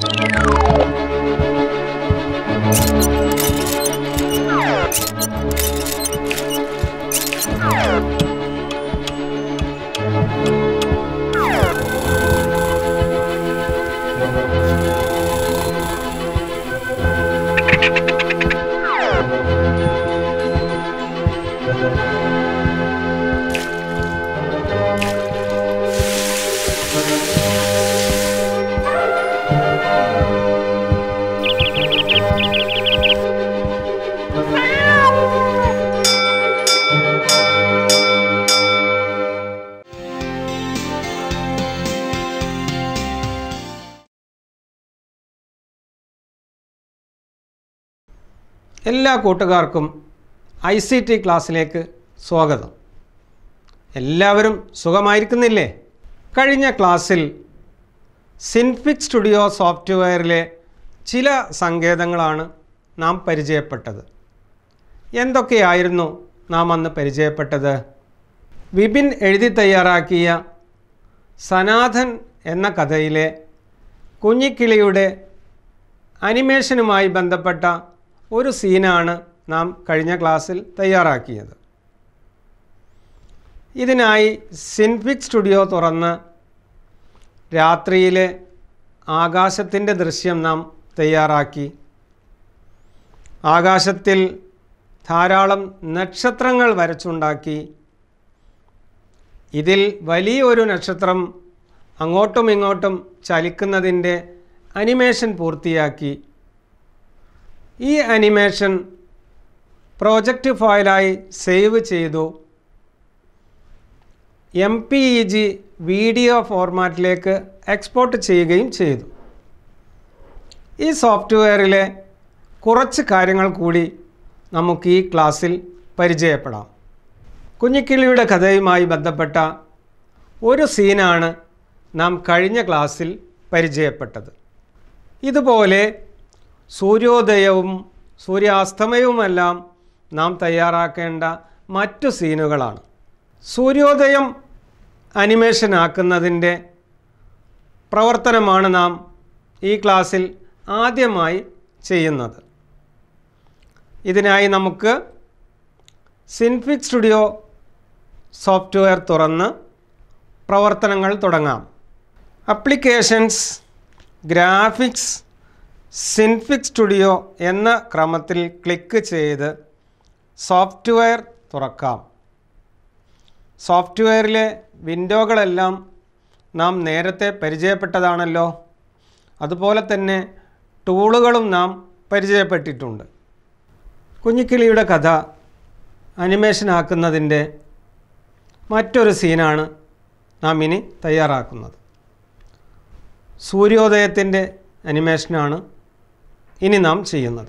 എല്ലാ കൂട്ടുകാർക്കും I C T ക്ലാസ്സിലേക്ക് സ്വാഗതം എല്ലാവരും സുഖമായിരിക്കുന്നില്ലേ കഴിഞ്ഞ ക്ലാസ്സിൽ സിൻഫിക് സ്റ്റുഡിയോ സോഫ്റ്റ്വെയറിലെ ചില സങ്കേതങ്ങളാണ് നാം പരിചയപ്പെട്ടത് എന്തൊക്കെയായിരുന്നു നാം അന്ന് പരിചയപ്പെട്ടത് വിപിൻ എഴുതി തയ്യാറാക്കിയ സനാഥൻ എന്ന കഥയിലെ കുഞ്ഞിക്കിളിയുടെ അനിമേഷനുമായി ബന്ധപ്പെട്ട ഒരു സീനാണ് നാം കഴിഞ്ഞ ക്ലാസ്സിൽ തയ്യാറാക്കിയത് ഇതിനായി സിൻഫിക് സ്റ്റുഡിയോ തുറന്ന് രാത്രിയിലെ ആകാശത്തിൻ്റെ ദൃശ്യം നാം തയ്യാറാക്കി ആകാശത്തിൽ ധാരാളം നക്ഷത്രങ്ങൾ വരച്ചുണ്ടാക്കി ഇതിൽ വലിയൊരു നക്ഷത്രം അങ്ങോട്ടും ഇങ്ങോട്ടും ചലിക്കുന്നതിൻ്റെ അനിമേഷൻ പൂർത്തിയാക്കി ഈ അനിമേഷൻ പ്രോജക്റ്റ് ഫയലായി സേവ് ചെയ്തു M P E G video ഫോർമാറ്റിലേക്ക് എക്സ്പോർട്ട് ചെയ്യുകയും ചെയ്തു ഈ സോഫ്റ്റ്വെയറിലെ കുറച്ച് കാര്യങ്ങൾ കൂടി നമുക്ക് ഈ ക്ലാസ്സിൽ പരിചയപ്പെടാം കുഞ്ഞിക്കിളിയുടെ കഥയുമായി ബന്ധപ്പെട്ട ഒരു സീനാണ് നാം കഴിഞ്ഞ ക്ലാസ്സിൽ പരിചയപ്പെട്ടത് ഇതുപോലെ സൂര്യോദയവും സൂര്യാസ്തമയവുമെല്ലാം നാം തയ്യാറാക്കേണ്ട മറ്റു സീനുകളാണ് സൂര്യോദയം അനിമേഷൻ ആക്കുന്നതിൻ്റെ പ്രവർത്തനമാണ് നാം ഈ ക്ലാസ്സിൽ ആദ്യമായി ചെയ്യുന്നത് ഇതിനായി നമുക്ക് സിൻഫിക് സ്റ്റുഡിയോ സോഫ്റ്റ്വെയർ തുറന്ന് പ്രവർത്തനങ്ങൾ തുടങ്ങാം അപ്ലിക്കേഷൻസ് ഗ്രാഫിക്സ് സിൻഫിക് സ്റ്റുഡിയോ എന്ന ക്രമത്തിൽ ക്ലിക്ക് ചെയ്ത് സോഫ്റ്റ്വെയർ തുറക്കാം സോഫ്റ്റ്വെയറിലെ വിൻഡോകളെല്ലാം നാം നേരത്തെ പരിചയപ്പെട്ടതാണല്ലോ അതുപോലെ തന്നെ ടൂളുകളും നാം പരിചയപ്പെട്ടിട്ടുണ്ട് കുഞ്ഞിക്കിളിയുടെ കഥ അനിമേഷൻ ആക്കുന്നതിൻ്റെ മറ്റൊരു സീനാണ് നാം ഇനി തയ്യാറാക്കുന്നത് സൂര്യോദയത്തിൻ്റെ അനിമേഷനാണ് ഇനി നാം ചെയ്യുന്നത്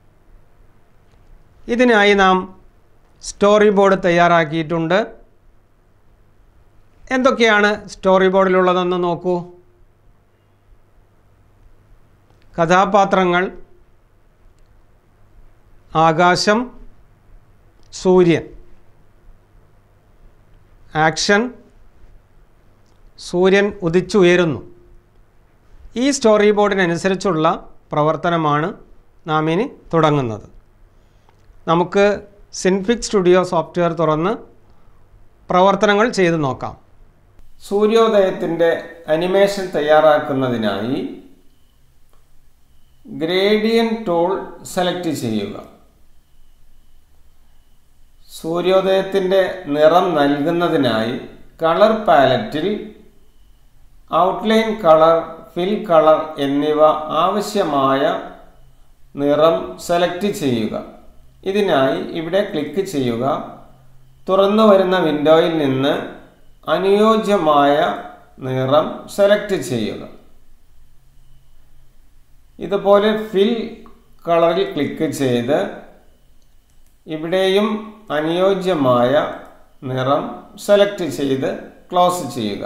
ഇതിനായി നാം സ്റ്റോറി ബോർഡ് തയ്യാറാക്കിയിട്ടുണ്ട് എന്തൊക്കെയാണ് സ്റ്റോറി ബോർഡിലുള്ളതെന്ന് നോക്കൂ കഥാപാത്രങ്ങൾ ആകാശം സൂര്യൻ ആക്ഷൻ സൂര്യൻ ഉദിച്ചുയരുന്നു ഈ സ്റ്റോറി ബോർഡിനനുസരിച്ചുള്ള പ്രവർത്തനമാണ് നാം ഇനി തുടങ്ങുന്നത് നമുക്ക് സിൻഫിക് സ്റ്റുഡിയോ സോഫ്റ്റ്വെയർ തുറന്ന് പ്രവർത്തനങ്ങൾ ചെയ്തു നോക്കാം സൂര്യോദയത്തിൻ്റെ അനിമേഷൻ തയ്യാറാക്കുന്നതിനായി ഗ്രേഡിയൻ ടൂൾ സെലക്ട് ചെയ്യുക സൂര്യോദയത്തിൻ്റെ നിറം നൽകുന്നതിനായി കളർ പാലറ്റിൽ ഔട്ട്ലൈൻ കളർ ഫിൽ കളർ എന്നിവ ആവശ്യമായ നിറം സെലക്ട് ചെയ്യുക ഇതിനായി ഇവിടെ ക്ലിക്ക് ചെയ്യുക തുറന്നു വരുന്ന വിൻഡോയിൽ നിന്ന് അനുയോജ്യമായ നിറം സെലക്ട് ചെയ്യുക ഇതുപോലെ ഫിൽ കളറിൽ ക്ലിക്ക് ചെയ്ത് ഇവിടെയും അനുയോജ്യമായ നിറം സെലക്ട് ചെയ്ത് ക്ലോസ് ചെയ്യുക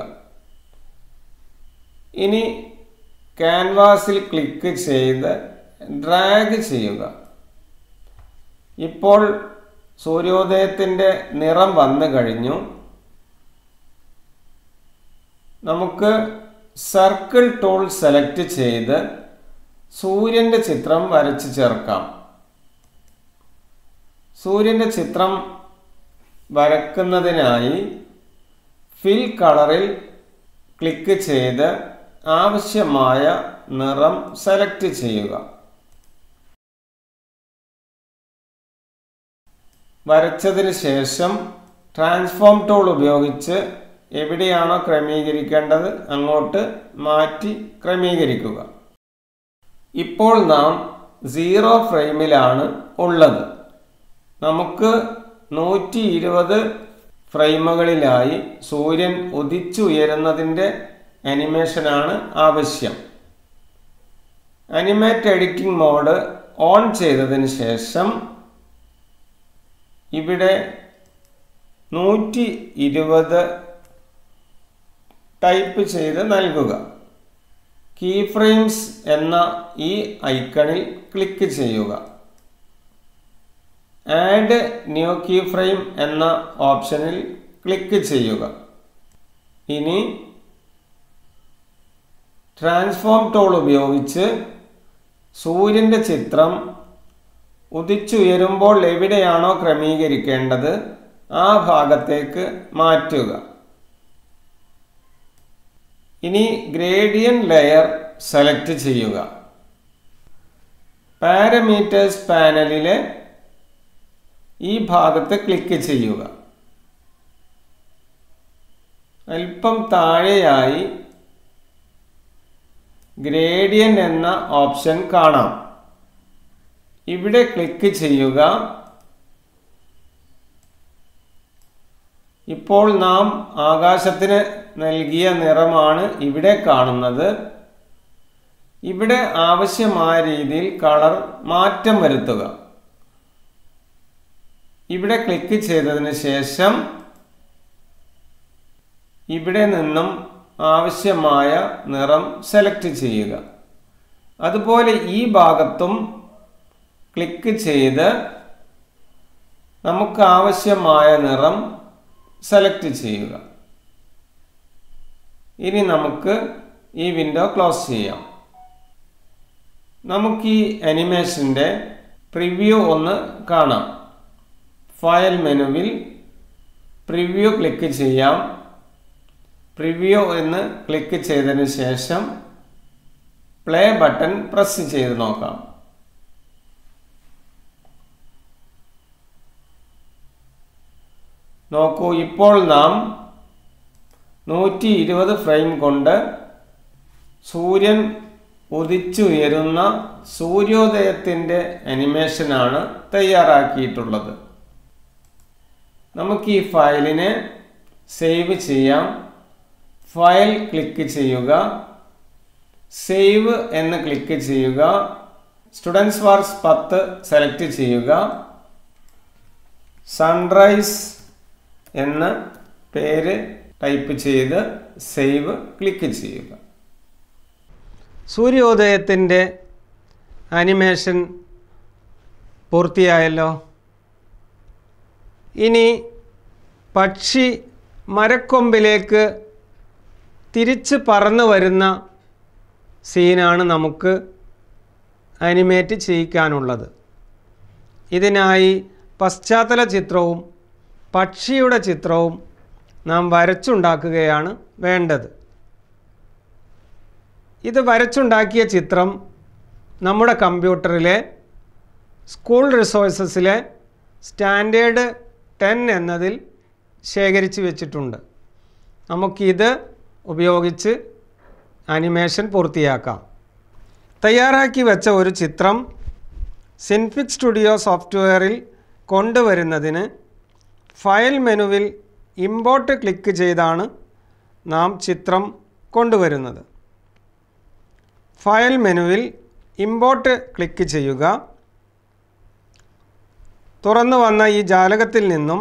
ഇനി ക്യാൻവാസിൽ ക്ലിക്ക് ചെയ്ത് ഡ്രാഗ് ചെയ്യുക ഇപ്പോൾ സൂര്യോദയത്തിൻ്റെ നിറം വന്നു കഴിഞ്ഞു നമുക്ക് സർക്കിൾ ടൂൾ സെലക്ട് ചെയ്ത് സൂര്യൻ്റെ ചിത്രം വരച്ച് ചേർക്കാം സൂര്യൻ്റെ ചിത്രം വരക്കുന്നതിനായി ഫിൽ കളറിൽ ക്ലിക്ക് ചെയ്ത് ആവശ്യമായ നിറം സെലക്ട് ചെയ്യുക വരച്ചതിന് ശേഷം ട്രാൻസ്ഫോം ടൂൾ ഉപയോഗിച്ച് എവിടെയാണോ ക്രമീകരിക്കേണ്ടത് അങ്ങോട്ട് മാറ്റി ക്രമീകരിക്കുക ഇപ്പോൾ നാം സീറോ ഫ്രെയിമിലാണ് ഉള്ളത് നമുക്ക് നൂറ്റി ഇരുപത് ഫ്രെയിമുകളിലായി സൂര്യൻ ഉദിച്ചുയരുന്നതിൻ്റെ അനിമേഷനാണ് ആവശ്യം അനിമേറ്റ് എഡിറ്റിംഗ് മോഡ് ഓൺ ചെയ്തതിന് ശേഷം ഇവിടെ നൂറ്റി ഇരുപത് ടൈപ്പ് ചെയ്ത് നൽകുക കീ ഫ്രെയിംസ് എന്ന ഈ ഐക്കണിൽ ക്ലിക്ക് ചെയ്യുക ആഡ് ന്യൂ കീ ഫ്രെയിം എന്ന ഓപ്ഷനിൽ ക്ലിക്ക് ചെയ്യുക ഇനി ട്രാൻസ്ഫോം ടൂൾ ഉപയോഗിച്ച് സൂര്യൻ്റെ ചിത്രം ഉദിച്ചുയരുമ്പോൾ എവിടെയാണോ ക്രമീകരിക്കേണ്ടത് ആ ഭാഗത്തേക്ക് മാറ്റുക ഇനി ഗ്രേഡിയൻ ലെയർ സെലക്ട് ചെയ്യുക പാരമീറ്റേഴ്സ് പാനലിലെ ഈ ഭാഗത്ത് ക്ലിക്ക് ചെയ്യുക അല്പം താഴെയായി ഗ്രേഡിയൻ എന്ന ഓപ്ഷൻ കാണാം ഇവിടെ ക്ലിക്ക് ചെയ്യുക ഇപ്പോൾ നാം ആകാശത്തിന് നൽകിയ നിറമാണ് ഇവിടെ കാണുന്നത് ഇവിടെ ആവശ്യമായ രീതിയിൽ കളർ മാറ്റം വരുത്തുക ഇവിടെ ക്ലിക്ക് ചെയ്തതിന് ശേഷം ഇവിടെ നിന്നും ആവശ്യമായ നിറം സെലക്ട് ചെയ്യുക അതുപോലെ ഈ ഭാഗത്തും ക്ലിക്ക് ചെയ്ത് നമുക്ക് ആവശ്യമായ നിറം സെലക്ട് ചെയ്യുക ഇനി നമുക്ക് ഈ വിൻഡോ ക്ലോസ് ചെയ്യാം നമുക്ക് ഈ അനിമേഷൻ്റെ പ്രിവ്യൂ ഒന്ന് കാണാം ഫയൽ മെനുവിൽ പ്രിവ്യൂ ക്ലിക്ക് ചെയ്യാം പ്രിവ്യൂ എന്ന് ക്ലിക്ക് ചെയ്തതിന് ശേഷം പ്ലേ ബട്ടൺ പ്രസ് ചെയ്ത് നോക്കാം നോക്കൂ ഇപ്പോൾ നാം നൂറ്റി ഇരുപത് ഫ്രെയിം കൊണ്ട് സൂര്യൻ ഉദിച്ചുയരുന്ന സൂര്യോദയത്തിൻ്റെ അനിമേഷനാണ് തയ്യാറാക്കിയിട്ടുള്ളത് നമുക്ക് ഈ ഫയലിനെ സേവ് ചെയ്യാം ഫയൽ ക്ലിക്ക് ചെയ്യുക സേവ് എന്ന് ക്ലിക്ക് ചെയ്യുക സ്റ്റുഡൻസ് വർക്സ് പത്ത് സെലക്ട് ചെയ്യുക സൺറൈസ് എന്ന പേര് ടൈപ്പ് ചെയ്ത് സേവ് ക്ലിക്ക് ചെയ്യുക സൂര്യോദയത്തിൻ്റെ അനിമേഷൻ പൂർത്തിയായല്ലോ ഇനി പക്ഷി മരക്കൊമ്പിലേക്ക് തിരിച്ച് പറന്നു വരുന്ന സീനാണ് നമുക്ക് അനിമേറ്റ് ചെയ്യിക്കാനുള്ളത് ഇതിനായി പശ്ചാത്തല ചിത്രവും പക്ഷിയുടെ ചിത്രവും നാം വരച്ചുണ്ടാക്കുകയാണ് വേണ്ടത് ഇത് വരച്ചുണ്ടാക്കിയ ചിത്രം നമ്മുടെ കമ്പ്യൂട്ടറിലെ സ്കൂൾ റിസോഴ്സസിലെ സ്റ്റാൻഡേർഡ് ടെൻ എന്നതിൽ ശേഖരിച്ച് വെച്ചിട്ടുണ്ട് നമുക്കിത് ഉപയോഗിച്ച് അനിമേഷൻ പൂർത്തിയാക്കാം തയ്യാറാക്കി വെച്ച ഒരു ചിത്രം സിൻഫിക് സ്റ്റുഡിയോ സോഫ്റ്റ്വെയറിൽ കൊണ്ടുവരുന്നതിന് ഫയൽ മെനുവിൽ ഇമ്പോർട്ട് ക്ലിക്ക് ചെയ്താണ് നാം ചിത്രം കൊണ്ടുവരുന്നത് ഫയൽ മെനുവിൽ ഇമ്പോർട്ട് ക്ലിക്ക് ചെയ്യുക തുറന്നു വന്ന ഈ ജാലകത്തിൽ നിന്നും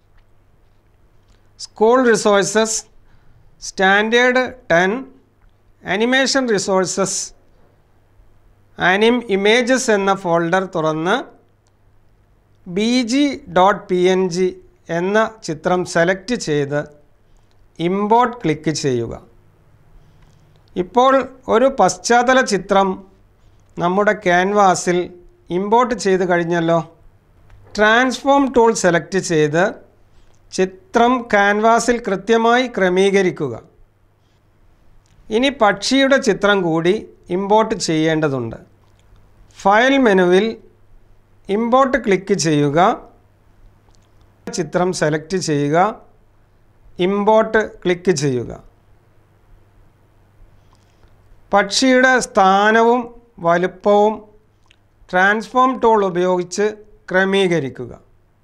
school resources standard ten animation resources anim images എന്ന ഫോൾഡർ തുറന്ന് B G dot P N G എന്ന ചിത്രം സെലക്ട് ചെയ്ത് ഇമ്പോർട്ട് ക്ലിക്ക് ചെയ്യുക ഇപ്പോൾ ഒരു പശ്ചാത്തല ചിത്രം നമ്മുടെ ക്യാൻവാസിൽ ഇമ്പോർട്ട് ചെയ്ത് കഴിഞ്ഞല്ലോ ട്രാൻസ്ഫോം ടൂൾ സെലക്ട് ചെയ്ത് ചിത്രം ക്യാൻവാസിൽ കൃത്യമായി ക്രമീകരിക്കുക ഇനി പക്ഷിയുടെ ചിത്രം കൂടി ഇമ്പോർട്ട് ചെയ്യേണ്ടതുണ്ട് ഫയൽ മെനുവിൽ ഇമ്പോർട്ട് ക്ലിക്ക് ചെയ്യുക ചിത്രം സെലക്ട് ചെയ്യുക ഇമ്പോർട്ട് ക്ലിക്ക് ചെയ്യുക പക്ഷിയുടെ സ്ഥാനവും വലുപ്പവും ട്രാൻസ്ഫോം ടൂൾ ഉപയോഗിച്ച് ക്രമീകരിക്കുക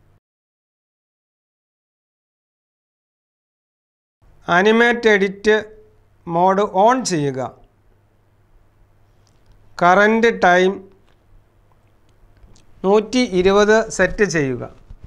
അനിമേറ്റ് എഡിറ്റ് മോഡ് ഓൺ ചെയ്യുക കറൻറ്റ് ടൈം നൂറ്റി ഇരുപത് സെറ്റ് ചെയ്യുക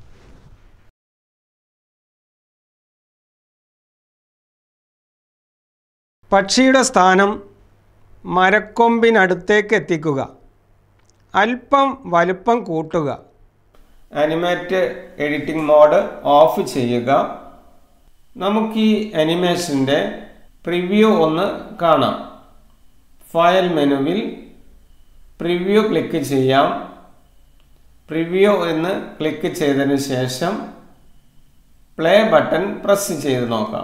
പക്ഷിയുടെ സ്ഥാനം മരക്കൊമ്പിനടുത്തേക്ക് എത്തിക്കുക അല്പം വലുപ്പം കൂട്ടുക അനിമേറ്റ് എഡിറ്റിംഗ് മോഡ് ഓഫ് ചെയ്യുക നമുക്ക് ഈ അനിമേഷൻ്റെ പ്രിവ്യൂ ഒന്ന് കാണാം ഫയൽ മെനുവിൽ പ്രിവ്യൂ ക്ലിക്ക് ചെയ്യാം പ്രിവ്യൂ എന്ന് ക്ലിക്ക് ചെയ്തതിന് ശേഷം പ്ലേ ബട്ടൺ പ്രസ് ചെയ്ത് നോക്കാം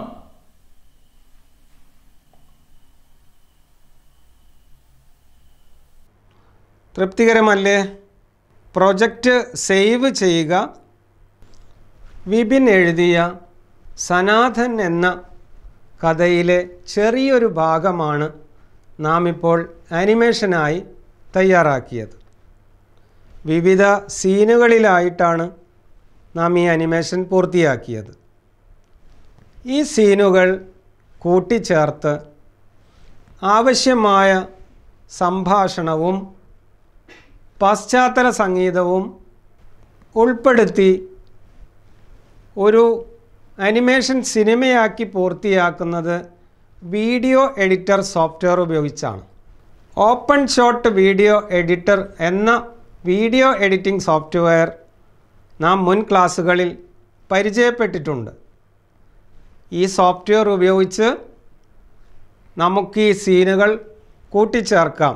തൃപ്തികരമല്ലേ പ്രൊജക്റ്റ് സേവ് ചെയ്യുക വിപിൻ എഴുതിയ സനാഥൻ എന്ന കഥയിലെ ചെറിയൊരു ഭാഗമാണ് നാം ഇപ്പോൾ ആനിമേഷനായി തയ്യാറാക്കിയത് വിവിധ സീനുകളിലായിട്ടാണ് നാം ഈ അനിമേഷൻ പൂർത്തിയാക്കിയത് ഈ സീനുകൾ കൂട്ടിച്ചേർത്ത് ആവശ്യമായ സംഭാഷണവും പശ്ചാത്തല സംഗീതവും ഉൾപ്പെടുത്തി ഒരു അനിമേഷൻ സിനിമയാക്കി പൂർത്തിയാക്കുന്നത് വീഡിയോ എഡിറ്റർ സോഫ്റ്റ്വെയർ ഉപയോഗിച്ചാണ് ഓപ്പൺ ഷോട്ട് വീഡിയോ എഡിറ്റർ എന്ന വീഡിയോ എഡിറ്റിംഗ് സോഫ്റ്റ്വെയർ നാം മുൻ ക്ലാസ്സുകളിൽ പരിചയപ്പെട്ടിട്ടുണ്ട് ഈ സോഫ്റ്റ്വെയർ ഉപയോഗിച്ച് നമുക്ക് ഈ സീനുകൾ കൂട്ടിച്ചേർക്കാം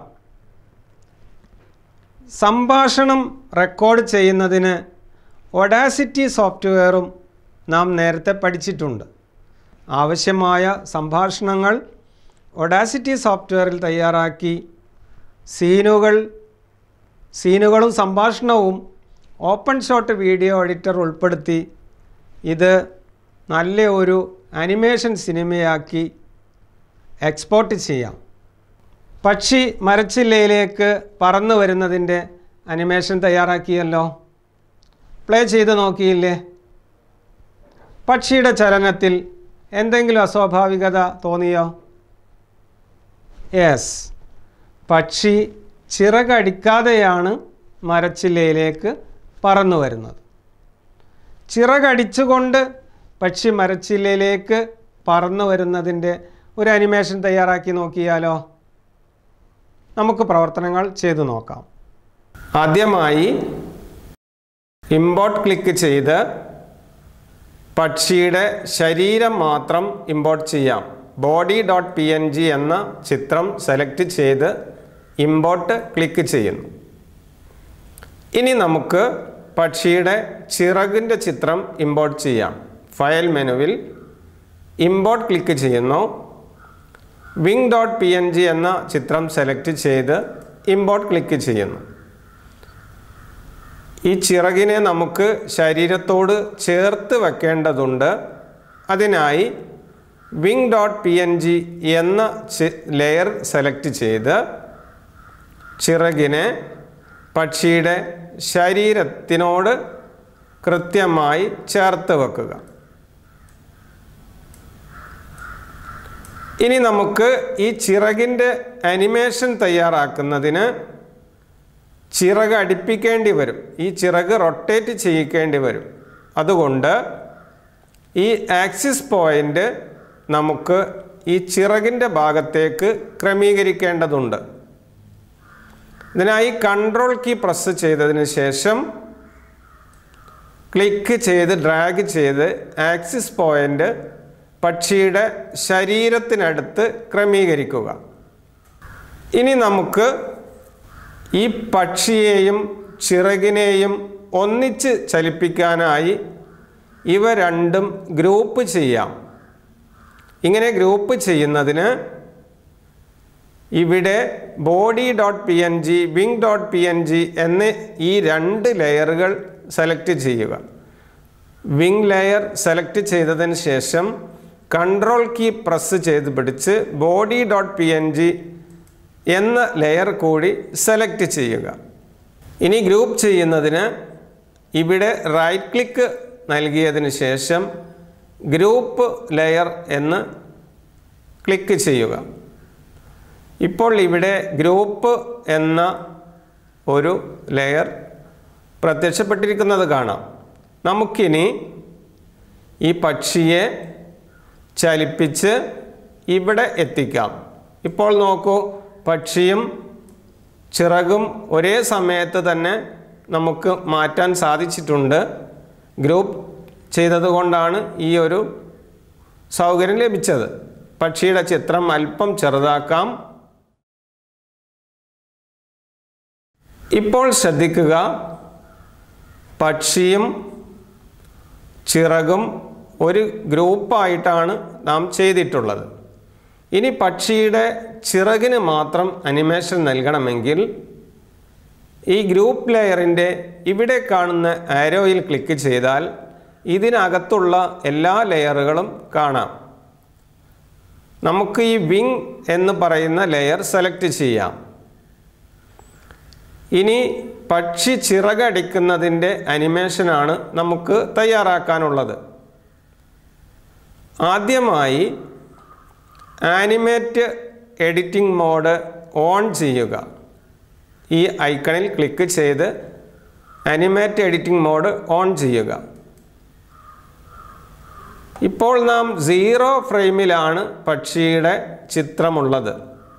സംഭാഷണം റെക്കോർഡ് ചെയ്യുന്നതിന് ഒഡാസിറ്റി സോഫ്റ്റ്വെയറും നാം നേരത്തെ പഠിച്ചിട്ടുണ്ട് ആവശ്യമായ സംഭാഷണങ്ങൾ ഒഡാസിറ്റി സോഫ്റ്റ്വെയറിൽ തയ്യാറാക്കി സീനുകൾ സീനുകളും സംഭാഷണവും ഓപ്പൺ ഷോട്ട് വീഡിയോ എഡിറ്റർ ഉൾപ്പെടുത്തി ഇത് നല്ല ഒരു അനിമേഷൻ സിനിമയാക്കി എക്സ്പോർട്ട് ചെയ്യാം പക്ഷി മരച്ചില്ലയിലേക്ക് പറന്നു വരുന്നതിൻ്റെ അനിമേഷൻ തയ്യാറാക്കിയല്ലോ പ്ലേ ചെയ്ത് നോക്കിയില്ലേ പക്ഷിയുടെ ചലനത്തിൽ എന്തെങ്കിലും അസ്വാഭാവികത തോന്നിയോ യെസ് പക്ഷി ചിറകടിക്കാതെയാണ് മരച്ചില്ലയിലേക്ക് പറന്നു വരുന്നത് ചിറകടിച്ചുകൊണ്ട് പക്ഷി മരച്ചില്ലയിലേക്ക് പറന്നു വരുന്നതിൻ്റെ ഒരു അനിമേഷൻ തയ്യാറാക്കി നോക്കിയാലോ നമുക്ക് പ്രവർത്തനങ്ങൾ ചെയ്തു നോക്കാം ആദ്യമായി ഇമ്പോർട്ട് ക്ലിക്ക് ചെയ്ത് പക്ഷിയുടെ ശരീരം മാത്രം ഇമ്പോർട്ട് ചെയ്യാം body dot P N G എന്ന ചിത്രം സെലക്ട് ചെയ്ത് ഇമ്പോർട്ട് ക്ലിക്ക് ചെയ്യുന്നു ഇനി നമുക്ക് പക്ഷിയുടെ ചിറകിൻ്റെ ചിത്രം ഇമ്പോർട്ട് ചെയ്യാം ഫയൽ മെനുവിൽ ഇമ്പോർട്ട് ക്ലിക്ക് ചെയ്യുന്നു wing dot P N G എന്ന ചിത്രം സെലക്ട് ചെയ്ത് ഇമ്പോർട്ട് ക്ലിക്ക് ചെയ്യുന്നു ഈ ചിറകിനെ നമുക്ക് ശരീരത്തോട് ചേർത്ത് വെക്കേണ്ടതുണ്ട് അതിനായി wing dot P N G എന്ന ലെയർ സെലക്ട് ചെയ്ത് ചിറകിനെ പക്ഷിയുടെ ശരീരത്തിനോട് കൃത്യമായി ചേർത്ത് വെക്കുക ഇനി നമുക്ക് ഈ ചിറകിൻ്റെ അനിമേഷൻ തയ്യാറാക്കുന്നതിന് ചിറക് അടുപ്പിക്കേണ്ടി വരും ഈ ചിറക് റൊട്ടേറ്റ് ചെയ്യിക്കേണ്ടി വരും അതുകൊണ്ട് ഈ ആക്സിസ് പോയിൻ്റ് നമുക്ക് ഈ ചിറകിൻ്റെ ഭാഗത്തേക്ക് ക്രമീകരിക്കേണ്ടതുണ്ട് ഇതിനായി കൺട്രോൾ കീ പ്രസ് ചെയ്തതിന് ശേഷം ക്ലിക്ക് ചെയ്ത് ഡ്രാഗ് ചെയ്ത് ആക്സിസ് പോയിൻ്റ് പക്ഷിയുടെ ശരീരത്തിനടുത്ത് ക്രമീകരിക്കുക ഇനി നമുക്ക് ഈ പക്ഷിയെയും ചിറകിനെയും ഒന്നിച്ച് ചലിപ്പിക്കാനായി ഇവ രണ്ടും ഗ്രൂപ്പ് ചെയ്യാം ഇങ്ങനെ ഗ്രൂപ്പ് ചെയ്യുന്നതിന് ഇവിടെ body dot P N G wing dot P N G എന്ന് ഈ രണ്ട് ലെയറുകൾ സെലക്ട് ചെയ്യുക വിങ് ലെയർ സെലക്ട് ചെയ്തതിന് ശേഷം കൺട്രോൾ കീ പ്രസ് ചെയ്ത് പിടിച്ച് body dot P N G എന്ന ലെയർ കൂടി സെലക്ട് ചെയ്യുക ഇനി ഗ്രൂപ്പ് ചെയ്യുന്നതിന് ഇവിടെ റൈറ്റ് ക്ലിക്ക് നൽകിയതിന് ശേഷം ഗ്രൂപ്പ് ലെയർ എന്ന് ക്ലിക്ക് ചെയ്യുക ഇപ്പോൾ ഇവിടെ ഗ്രൂപ്പ് എന്ന ഒരു ലെയർ പ്രത്യക്ഷപ്പെട്ടിരിക്കുന്നത് കാണാം നമുക്കിനി ഈ പക്ഷിയെ ചലിപ്പിച്ച് ഇവിടെ എത്തിക്കാം ഇപ്പോൾ നോക്കൂ പക്ഷിയും ചിറകും ഒരേ സമയത്ത് തന്നെ നമുക്ക് മാറ്റാൻ സാധിച്ചിട്ടുണ്ട് ഗ്രൂപ്പ് ചെയ്തതുകൊണ്ടാണ് ഈ ഒരു സൗകര്യം ലഭിച്ചത് പക്ഷിയുടെ ചിത്രം അല്പം ചെറുതാക്കാം ഇപ്പോൾ ശ്രദ്ധിക്കുക പക്ഷിയും ചിറകും ഒരു ഗ്രൂപ്പായിട്ടാണ് നാം ചെയ്തിട്ടുള്ളത് ഇനി പക്ഷിയുടെ ചിറകിന് മാത്രം അനിമേഷൻ നൽകണമെങ്കിൽ ഈ ഗ്രൂപ്പ് ലെയറിൻ്റെ ഇവിടെ കാണുന്ന ആരോയിൽ ക്ലിക്ക് ചെയ്താൽ ഇതിനകത്തുള്ള എല്ലാ ലെയറുകളും കാണാം നമുക്ക് ഈ വിങ് എന്ന് പറയുന്ന ലെയർ സെലക്ട് ചെയ്യാം ഇനി പക്ഷി ചിറകടിക്കുന്നതിൻ്റെ അനിമേഷനാണ് നമുക്ക് തയ്യാറാക്കാനുള്ളത് ആദ്യമായി ആനിമേറ്റ് എഡിറ്റിംഗ് മോഡ് ഓൺ ചെയ്യുക ഈ ഐക്കണിൽ ക്ലിക്ക് ചെയ്ത് അനിമേറ്റ് എഡിറ്റിംഗ് മോഡ് ഓൺ ചെയ്യുക ഇപ്പോൾ നാം സീറോ ഫ്രെയിമിലാണ് പക്ഷിയുടെ ചിത്രമുള്ളത്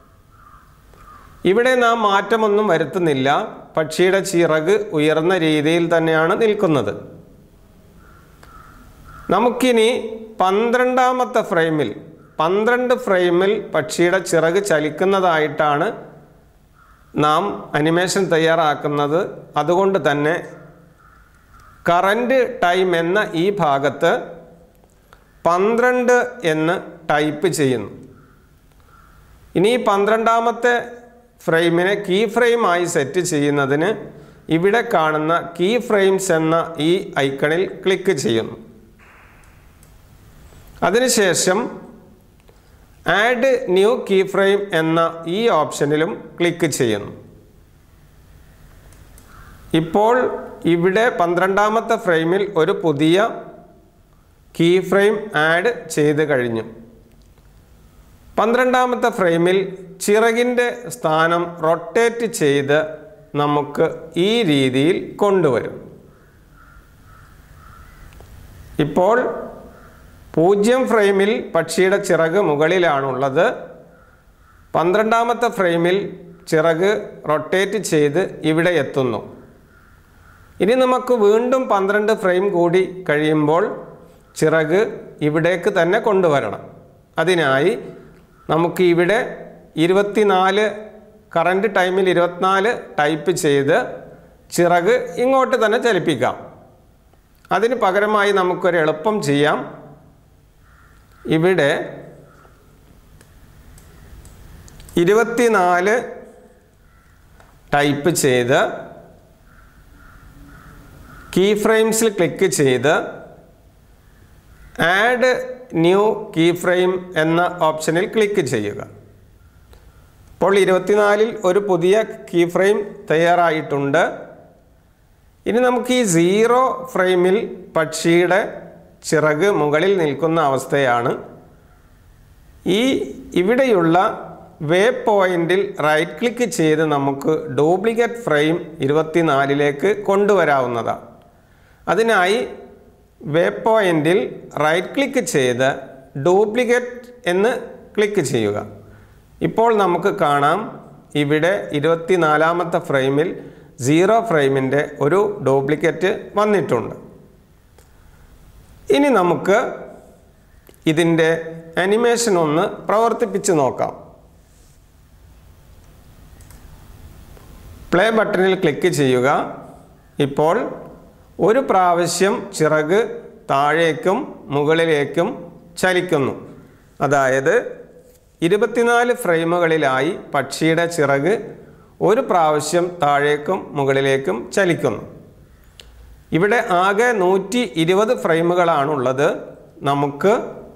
ഇവിടെ നാം മാറ്റമൊന്നും വരുത്തുന്നില്ല പക്ഷിയുടെ ചിറക് ഉയർന്ന രീതിയിൽ തന്നെയാണ് നിൽക്കുന്നത് നമുക്കിനി പന്ത്രണ്ടാമത്തെ ഫ്രെയിമിൽ പന്ത്രണ്ട് ഫ്രെയിമിൽ പക്ഷിയുടെ ചിറക് ചലിക്കുന്നതായിട്ടാണ് നാം അനിമേഷൻ തയ്യാറാക്കുന്നത് അതുകൊണ്ട് തന്നെ കറൻറ്റ് ടൈം എന്ന ഈ ഭാഗത്ത് പന്ത്രണ്ട് എന്ന് ടൈപ്പ് ചെയ്യുന്നു ഇനി ഈ പന്ത്രണ്ടാമത്തെ ഫ്രെയിമിനെ കീ ഫ്രെയിമായി സെറ്റ് ചെയ്യുന്നതിന് ഇവിടെ കാണുന്ന കീ ഫ്രെയിംസ് എന്ന ഈ ഐക്കണിൽ ക്ലിക്ക് ചെയ്യുന്നു അതിനുശേഷം ആഡ് ന്യൂ കീ ഫ്രെയിം എന്ന ഈ ഓപ്ഷനിലും ക്ലിക്ക് ചെയ്യുന്നു ഇപ്പോൾ ഇവിടെ പന്ത്രണ്ടാമത്തെ ഫ്രെയിമിൽ ഒരു പുതിയ കീ ഫ്രെയിം ആഡ് ചെയ്ത് കഴിഞ്ഞു പന്ത്രണ്ടാമത്തെ ഫ്രെയിമിൽ ചിറകിൻ്റെ സ്ഥാനം റൊട്ടേറ്റ് ചെയ്ത് നമുക്ക് ഈ രീതിയിൽ കൊണ്ടുവരും ഇപ്പോൾ പൂജ്യം ഫ്രെയിമിൽ പക്ഷിയുടെ ചിറക് മുകളിലാണുള്ളത് പന്ത്രണ്ടാമത്തെ ഫ്രെയിമിൽ ചിറക് റൊട്ടേറ്റ് ചെയ്ത് ഇവിടെ എത്തുന്നു ഇനി നമുക്ക് വീണ്ടും പന്ത്രണ്ട് ഫ്രെയിം കൂടി കഴിയുമ്പോൾ ചിറക് ഇവിടേക്ക് തന്നെ കൊണ്ടുവരണം അതിനായി നമുക്ക് ഇവിടെ ഇരുപത്തിനാല് കറണ്ട് ടൈമിൽ ഇരുപത്തിനാല് ടൈപ്പ് ചെയ്ത് ചിറക് ഇങ്ങോട്ട് തന്നെ ചലിപ്പിക്കാം അതിന് പകരമായി നമുക്കൊരു എളുപ്പം ചെയ്യാം ഇവിടെ ഇരുപത്തിനാല് ടൈപ്പ് ചെയ്ത് കീ ഫ്രെയിംസിൽ ക്ലിക്ക് ചെയ്ത് ആഡ് ന്യൂ കീ ഫ്രെയിം എന്ന ഓപ്ഷനിൽ ക്ലിക്ക് ചെയ്യുക ഇപ്പോൾ ഇരുപത്തിനാലിൽ ഒരു പുതിയ കീ ഫ്രെയിം തയ്യാറായിട്ടുണ്ട് ഇനി നമുക്ക് ഈ സീറോ ഫ്രെയിമിൽ പക്ഷിയുടെ ചിറക് മുകളിൽ നിൽക്കുന്ന അവസ്ഥയാണ് ഈ ഇവിടെയുള്ള വേ പോയിന്റിൽ റൈറ്റ് ക്ലിക്ക് ചെയ്ത് നമുക്ക് ഡ്യൂപ്ലിക്കേറ്റ് ഫ്രെയിം ഇരുപത്തിനാലിലേക്ക് കൊണ്ടുവരാവുന്നതാണ് അതിനായി വേ പോയിന്റിൽ റൈറ്റ് ക്ലിക്ക് ചെയ്ത് ഡ്യൂപ്ലിക്കേറ്റ് എന്ന് ക്ലിക്ക് ചെയ്യുക ഇപ്പോൾ നമുക്ക് കാണാം ഇവിടെ ഇരുപത്തിനാലാമത്തെ ഫ്രെയിമിൽ സീറോ ഫ്രെയിമിൻ്റെ ഒരു ഡ്യൂപ്ലിക്കേറ്റ് വന്നിട്ടുണ്ട് ഇനി നമുക്ക് ഇതിൻ്റെ അനിമേഷൻ ഒന്ന് പ്രവർത്തിപ്പിച്ച് നോക്കാം പ്ലേ ബട്ടണിൽ ക്ലിക്ക് ചെയ്യുക ഇപ്പോൾ ഒരു പ്രാവശ്യം ചിറക് താഴേക്കും മുകളിലേക്കും ചലിക്കുന്നു അതായത് ഇരുപത്തിനാല് ഫ്രെയിമുകളിലായി പക്ഷിയുടെ ചിറക് ഒരു പ്രാവശ്യം താഴേക്കും മുകളിലേക്കും ചലിക്കുന്നു ഇവിടെ ആകെ നൂറ്റി ഇരുപത് ഫ്രെയിമുകളാണുള്ളത് നമുക്ക്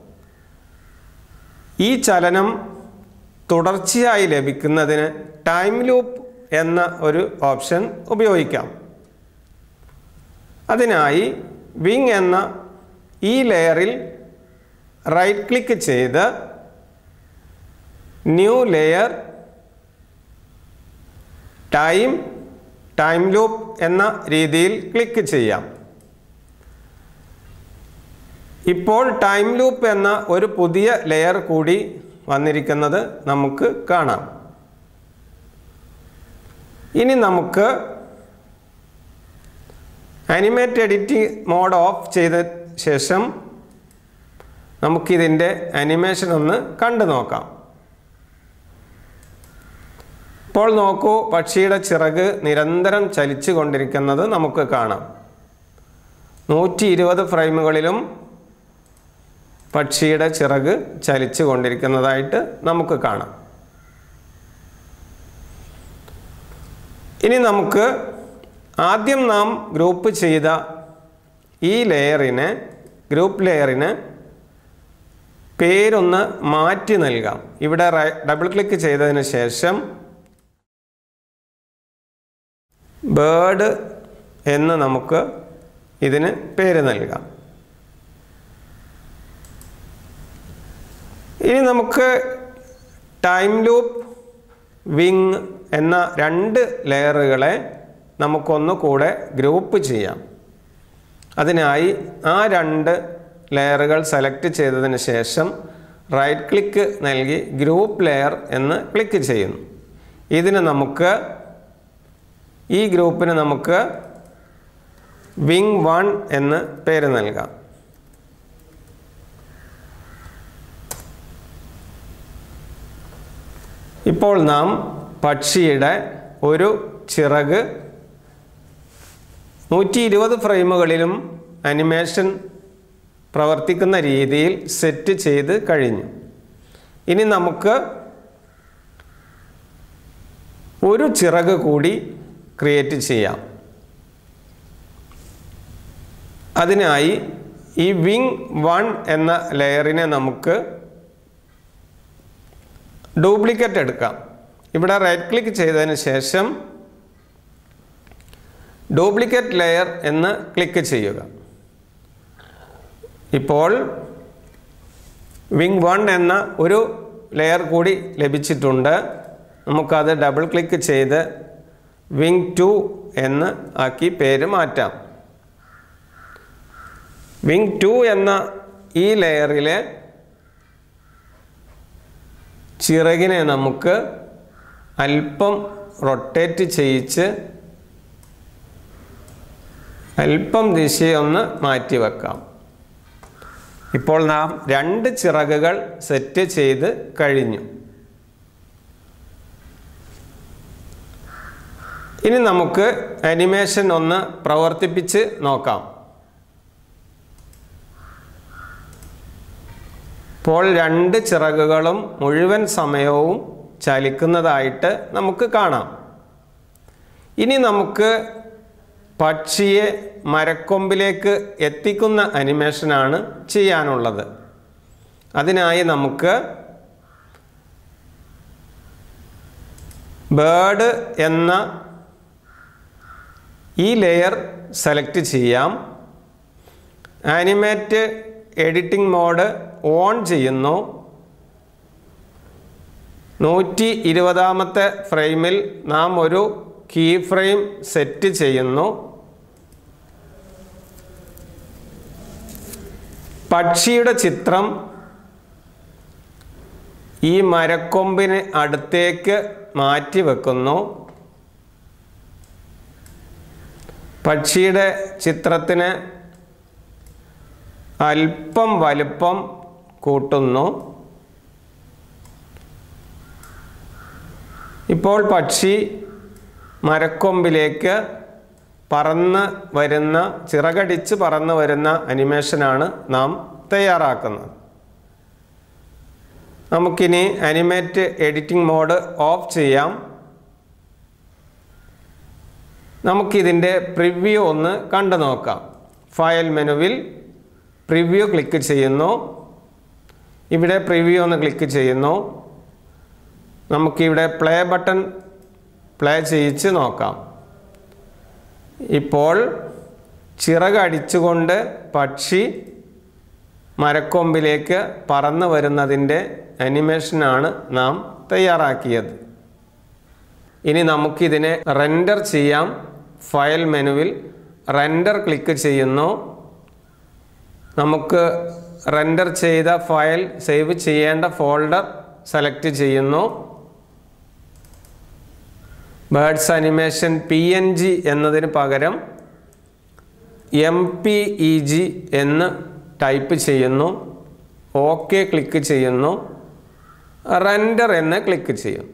ഈ ചലനം തുടർച്ചയായി ലഭിക്കുന്നതിന് ടൈം ലൂപ്പ് എന്ന ഒരു ഓപ്ഷൻ ഉപയോഗിക്കാം അതിനായി വിങ് എന്ന ഈ ലെയറിൽ റൈറ്റ് ക്ലിക്ക് ചെയ്ത് new layer time time loop എന്ന രീതിയിൽ ക്ലിക്ക് ചെയ്യാം ഇപ്പോൾ ടൈം ലൂപ്പ് എന്ന ഒരു പുതിയ ലെയർ കൂടി വന്നിരിക്കുന്നത് നമുക്ക് കാണാം ഇനി നമുക്ക് അനിമേറ്റ് എഡിറ്റിംഗ് മോഡ് ഓഫ് ചെയ്ത ശേഷം നമുക്കിതിൻ്റെ അനിമേഷൻ ഒന്ന് കണ്ടു നോക്കാം ഇപ്പോൾ നോക്കൂ പക്ഷിയുടെ ചിറക് നിരന്തരം ചലിച്ചു കൊണ്ടിരിക്കുന്നത് നമുക്ക് കാണാം നൂറ്റി ഇരുപത് ഫ്രെയിമുകളിലും പക്ഷിയുടെ ചിറക് ചലിച്ചു കൊണ്ടിരിക്കുന്നതായിട്ട് നമുക്ക് കാണാം ഇനി നമുക്ക് ആദ്യം നാം ഗ്രൂപ്പ് ചെയ്ത ഈ ലെയറിന് ഗ്രൂപ്പ് ലെയറിന് പേരൊന്ന് മാറ്റി നൽകാം ഇവിടെ ഡബിൾ ക്ലിക്ക് ചെയ്തതിന് ശേഷം ബേർഡ് എന്ന് നമുക്ക് ഇതിന് പേര് നൽകാം ഇനി നമുക്ക് ടൈം ലൂപ്പ് വിങ് എന്ന രണ്ട് ലെയറുകളെ നമുക്കൊന്ന് കൂടെ ഗ്രൂപ്പ് ചെയ്യാം അതിനായി ആ രണ്ട് ലെയറുകൾ സെലക്ട് ചെയ്തതിന് ശേഷം റൈറ്റ് ക്ലിക്ക് നൽകി ഗ്രൂപ്പ് ലെയർ എന്ന് ക്ലിക്ക് ചെയ്യുന്നു ഇതിന് നമുക്ക് ഈ ഗ്രൂപ്പിന് നമുക്ക് വിങ് വൺ എന്ന് പേര് നൽകാം ഇപ്പോൾ നാം പക്ഷിയുടെ ഒരു ചിറക് നൂറ്റി ഇരുപത് ഫ്രെയിമുകളിലും അനിമേഷൻ പ്രവർത്തിക്കുന്ന രീതിയിൽ സെറ്റ് ചെയ്ത് കഴിഞ്ഞു ഇനി നമുക്ക് ഒരു ചിറക് കൂടി ക്രിയേറ്റ് ചെയ്യാം അതിനായി ഈ വിങ് വൺ എന്ന ലെയറിനെ നമുക്ക് ഡ്യൂപ്ലിക്കേറ്റ് എടുക്കാം ഇവിടെ റൈറ്റ് ക്ലിക്ക് ചെയ്തതിന് ശേഷം ഡ്യൂപ്ലിക്കേറ്റ് ലെയർ എന്ന് ക്ലിക്ക് ചെയ്യുക ഇപ്പോൾ വിങ് വൺ എന്ന ഒരു ലെയർ കൂടി ലഭിച്ചിട്ടുണ്ട് നമുക്കത് ഡബിൾ ക്ലിക്ക് ചെയ്ത് വിങ് ടു എന്ന് ആക്കി പേര് മാറ്റാം വിങ് ടു എന്ന ഈ ലെയറിലെ ചിറകിനെ നമുക്ക് അല്പം റൊട്ടേറ്റ് ചെയ്യിച്ച് അല്പം ദിശയൊന്ന് മാറ്റി വെക്കാം ഇപ്പോൾ നാം രണ്ട് ചിറകുകൾ സെറ്റ് ചെയ്ത് കഴിഞ്ഞു ഇനി നമുക്ക് അനിമേഷൻ ഒന്ന് പ്രവർത്തിപ്പിച്ച് നോക്കാം ഇപ്പോൾ രണ്ട് ചിറകുകളും മുഴുവൻ സമയവും ചലിക്കുന്നതായിട്ട് നമുക്ക് കാണാം ഇനി നമുക്ക് പക്ഷിയെ മരക്കൊമ്പിലേക്ക് എത്തിക്കുന്ന അനിമേഷനാണ് ചെയ്യാനുള്ളത് അതിനായി നമുക്ക് ബേർഡ് എന്ന ഈ ലെയർ സെലക്ട് ചെയ്യാം ആനിമേറ്റ് എഡിറ്റിംഗ് മോഡ് ഓൺ ചെയ്യുന്നു നൂറ്റി ഇരുപതാമത്തെ ഫ്രെയിമിൽ നാം ഒരു കീ ഫ്രെയിം സെറ്റ് ചെയ്യുന്നു പക്ഷിയുടെ ചിത്രം ഈ മരക്കൊമ്പിന് അടുത്തേക്ക് മാറ്റി വെക്കുന്നു പക്ഷിയുടെ ചിത്രത്തിന് അല്പം വലുപ്പം കൂട്ടുന്നു ഇപ്പോൾ പക്ഷി മരക്കൊമ്പിലേക്ക് പറന്ന് വരുന്ന ചിറകടിച്ച് പറന്ന് വരുന്ന അനിമേഷനാണ് നാം തയ്യാറാക്കുന്നത് നമുക്കിനി അനിമേറ്റ് എഡിറ്റിംഗ് മോഡ് ഓഫ് ചെയ്യാം നമുക്കിതിൻ്റെ പ്രിവ്യൂ ഒന്ന് കണ്ടു നോക്കാം ഫയൽ മെനുവിൽ പ്രിവ്യൂ ക്ലിക്ക് ചെയ്യുന്നു ഇവിടെ പ്രിവ്യൂ ഒന്ന് ക്ലിക്ക് ചെയ്യുന്നു നമുക്കിവിടെ പ്ലേ ബട്ടൺ പ്ലേ ചെയ്യിച്ച് നോക്കാം ഇപ്പോൾ ചിറകടിച്ചുകൊണ്ട് പക്ഷി മരക്കൊമ്പിലേക്ക് പറന്നു വരുന്നതിൻ്റെ അനിമേഷനാണ് നാം തയ്യാറാക്കിയത് ഇനി നമുക്കിതിനെ റെൻഡർ ചെയ്യാം ഫയൽ മെനുവിൽ റെൻഡർ ക്ലിക്ക് ചെയ്യുന്നു നമുക്ക് റെൻഡർ ചെയ്ത ഫയൽ സേവ് ചെയ്യേണ്ട ഫോൾഡർ സെലക്ട് ചെയ്യുന്നു birds animation P N G എന്നതിന് പകരം എം പി ഇ ജി എന്ന് ടൈപ്പ് ചെയ്യുന്നു ഓക്കെ ക്ലിക്ക് ചെയ്യുന്നു റെൻഡർ എന്ന് ക്ലിക്ക് ചെയ്യും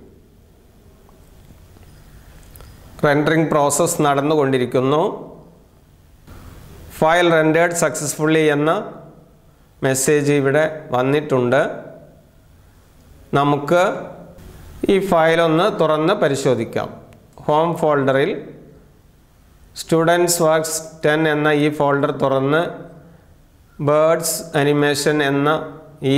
റെൻഡറിങ് പ്രോസസ്സ് നടന്നുകൊണ്ടിരിക്കുന്നു ഫയൽ റെൻഡേഡ് സക്സസ്ഫുള്ളി എന്ന മെസ്സേജ് ഇവിടെ വന്നിട്ടുണ്ട് നമുക്ക് ഈ ഫയലൊന്ന് തുറന്ന് പരിശോധിക്കാം ഹോം ഫോൾഡറിൽ സ്റ്റുഡൻസ് വർക്ക്സ് ടെൻ എന്ന ഈ ഫോൾഡർ തുറന്ന് ബേർഡ്സ് അനിമേഷൻ എന്ന ഈ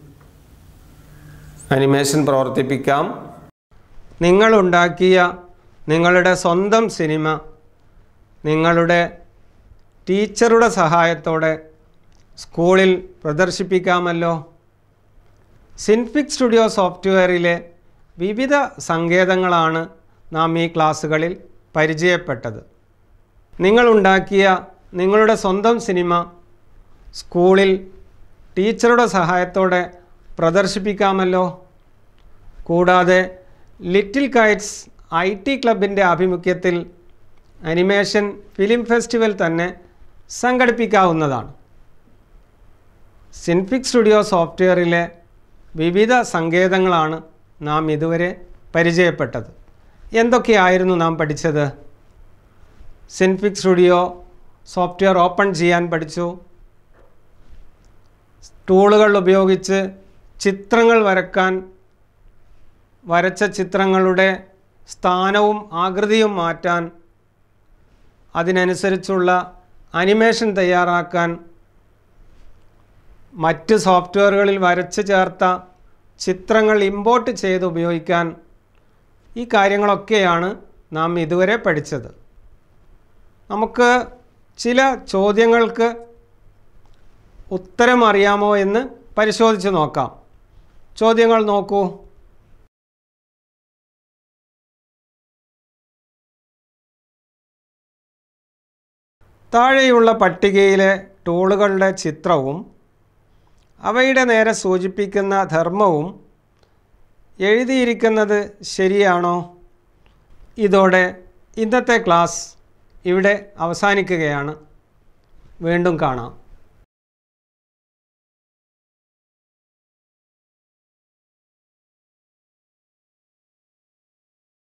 അനിമേഷൻ പ്രവർത്തിപ്പിക്കാം നിങ്ങളുണ്ടാക്കിയ നിങ്ങളുടെ സ്വന്തം സിനിമ നിങ്ങളുടെ ടീച്ചറുടെ സഹായത്തോടെ സ്കൂളിൽ പ്രദർശിപ്പിക്കാമല്ലോ സിൻഫിക് സ്റ്റുഡിയോ സോഫ്റ്റ്വെയറിലെ വിവിധ സങ്കേതങ്ങളാണ് നാം ഈ ക്ലാസ്സുകളിൽ പരിചയപ്പെട്ടത് നിങ്ങളുണ്ടാക്കിയ നിങ്ങളുടെ സ്വന്തം സിനിമ സ്കൂളിൽ ടീച്ചറുടെ സഹായത്തോടെ പ്രദർശിപ്പിക്കാമല്ലോ കൂടാതെ ലിറ്റിൽ കൈറ്റ്സ് ഐ ടി ക്ലബിൻ്റെ ആഭിമുഖ്യത്തിൽ അനിമേഷൻ ഫിലിം ഫെസ്റ്റിവൽ തന്നെ സംഘടിപ്പിക്കാവുന്നതാണ് സിൻഫിക് സ്റ്റുഡിയോ സോഫ്റ്റ്വെയറിലെ വിവിധ സങ്കേതങ്ങളാണ് നാം ഇതുവരെ പരിചയപ്പെട്ടത് എന്തൊക്കെയായിരുന്നു നാം പഠിച്ചത് സിൻഫിക് സ്റ്റുഡിയോ സോഫ്റ്റ്വെയർ ഓപ്പൺ ചെയ്യാൻ പഠിച്ചു ടൂളുകൾ ഉപയോഗിച്ച് ചിത്രങ്ങൾ വരക്കാൻ വരച്ച ചിത്രങ്ങളുടെ സ്ഥാനവും ആകൃതിയും മാറ്റാൻ അതിനനുസരിച്ചുള്ള അനിമേഷൻ തയ്യാറാക്കാൻ മറ്റ് സോഫ്റ്റ്വെയറുകളിൽ വരച്ച് ചേർത്ത ചിത്രങ്ങൾ ഇമ്പോർട്ട് ചെയ്ത് ഉപയോഗിക്കാൻ ഈ കാര്യങ്ങളൊക്കെയാണ് നാം ഇതുവരെ പഠിച്ചത് നമുക്ക് ചില ചോദ്യങ്ങൾക്ക് ഉത്തരം അറിയാമോ എന്ന് പരിശോധിച്ച് നോക്കാം ചോദ്യങ്ങൾ നോക്കൂ താഴെയുള്ള പട്ടികയിലെ ടൂളുകളുടെ ചിത്രവും അവയുടെ നേരെ സൂചിപ്പിക്കുന്ന ധർമ്മവും എഴുതിയിരിക്കുന്നത് ശരിയാണോ ഇതോടെ ഇന്നത്തെ ക്ലാസ് ഇവിടെ അവസാനിക്കുകയാണ് വീണ്ടും കാണാം